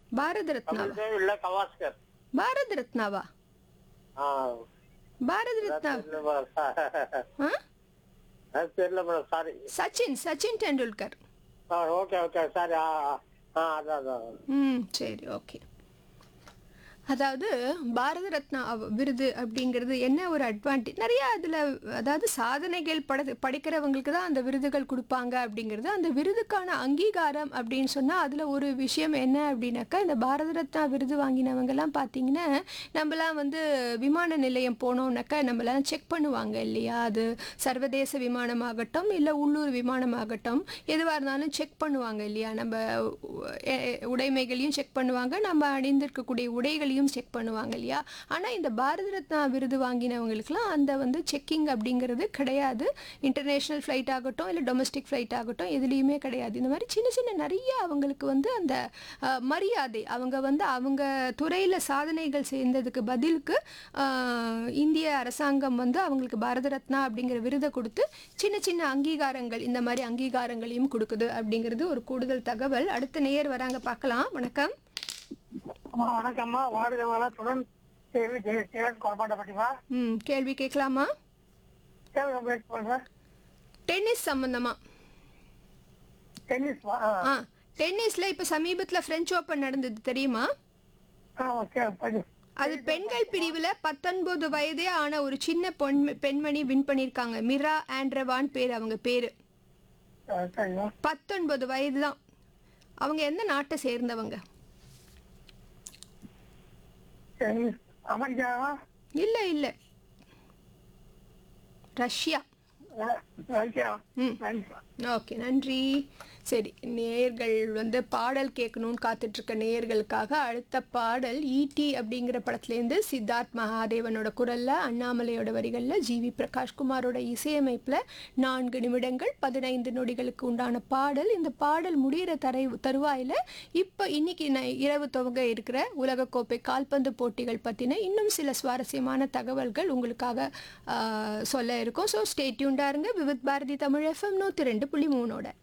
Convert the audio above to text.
பாரத ரத்னாவா கபில் இல்ல கவாஸ்கர் பாரத ரத்னாவா ஆ பாரத ரத்னா தெரியல மேடம் ஆ? அது தெரியல madam sorry Sachin Sachin Tendulkar okay okay sorry ஆ ஆ. ஆ அதான் அதான் ம் சரி ஓகே அதாவது பாரத ரத்னா அவ- விருது அப்படிங்கிறது என்ன ஒரு அட்வான்டேஜ் நிறைய அதில் அதாவது சாதனைகள் பட படிக்கிறவங்களுக்கு தான் அந்த விருதுகள் கொடுப்பாங்க அப்படிங்கிறது அந்த விருதுக்கான அங்கீகாரம் அப்படின்னு சொன்னால் அதில் ஒரு விஷயம் என்ன அப்படின்னாக்கா இந்த பாரத ரத்னா விருது வாங்கினவங்கெல்லாம் பார்த்தீங்கன்னா நம்மலாம் வந்து விமான நிலையம் போனோம்னாக்கா நம்மலாம் செக் பண்ணுவாங்க இல்லையா அது சர்வதேச விமானமாகட்டும் இல்லை உள்ளூர் விமானமாகட்டும் எதுவாக இருந்தாலும் செக் பண்ணுவாங்க இல்லையா நம்ம எ- எ- உடைமைகளையும் செக் பண்ணுவாங்க நம்ம அணிந்திருக்கக்கூடிய உடைகளையும் செக் பண்ணுவாங்க இல்லையா ஆனால் இந்த பாரத ரத்னா விருது வாங்கினவங்களுக்குலாம் அந்த வந்து செக்கிங் அப்படிங்கிறது கிடையாது இன்டர்நேஷ்னல் ஃப்ளைட் ஆகட்டும் இல்லை டொமஸ்டிக் ஃப்ளைட் ஆகட்டும் எதுலேயுமே கிடையாது இந்த மாதிரி சின்ன சின்ன நிறைய அவங்களுக்கு வந்து அந்த அஹ், மரியாதை அவங்க வந்து அவங்க துறையில் சாதனைகள் செய்ததுக்கு பதிலுக்கு அஹ், இந்திய அரசாங்கம் வந்து அவங்களுக்கு பாரத ரத்னா அப்படிங்கிற விருதை கொடுத்து சின்ன சின்ன அங்கீகாரங்கள் இந்த மாதிரி அங்கீகாரங்களையும் கொடுக்குது அப்படிங்கிறது ஒரு கூடுதல் தகவல் அடுத்த நேயர் வராங்க பார்க்கலாம் வணக்கம் அம்மா வணக்கம்மா வாடுகளாத்துடன் கேள்வி கேள்வி குழப்பாட்ட பட்டிமா ம் கேள்வி கேட்கலாமா கேள்வி முயற்சி பண்றேன் டென்னிஸ் சம்பந்தமா டென்னிஸ் ஆ டென்னிஸ்ல இப்ப சமீபத்துல பிரெஞ்சு ஓபன் நடந்தது தெரியுமா ஆ ஓகே படி அது பெண்கள் பிரிவுல பத்தொன்பது வயதே ஆன ஒரு சின்ன பொன் பெண்மணி வின் பண்ணியிருக்காங்க மிரா ஆண்ட்ரவான் பேர் அவங்க பேரு சரிங்க பத்தொன்பது வயது தான் அவங்க எந்த நாட்டை சேர்ந்தவங்க டென்னிஸ் அமெரிக்காவா இல்ல இல்ல ரஷ்யா ஓகே ம். நன்றி ஓகே நன்றி சரி நேயர்கள் வந்து பாடல் கேட்கணும்னு காத்துட்டு இருக்க நேயர்களுக்காக அடுத்த பாடல் ஈடி அப்படிங்கிற படத்துலேருந்து சித்தார்த் மகாதேவனோட குரல்ல அண்ணாமலையோட வரிகள்ல ஜிவி பிரகாஷ்குமாரோட இசையமைப்புல நான்கு நிமிடங்கள் பதினைந்து நொடிகளுக்கு உண்டான பாடல் இந்த பாடல் முடிகிற தரை தருவாயில இப்போ இன்னைக்கு ந- இரவு துவங்க இருக்கிற உலகக்கோப்பை கால்பந்து போட்டிகள் பற்றின இன்னும் சில சுவாரஸ்யமான தகவல்கள் உங்களுக்காக ஆ, சொல்ல இருக்கும் ஸோ ஸ்டேட்யூண்டாக இருங்க விவித் பாரதி தமிழ் எஃப்எம் நூற்றி ரெண்டு புள்ளி மூணோட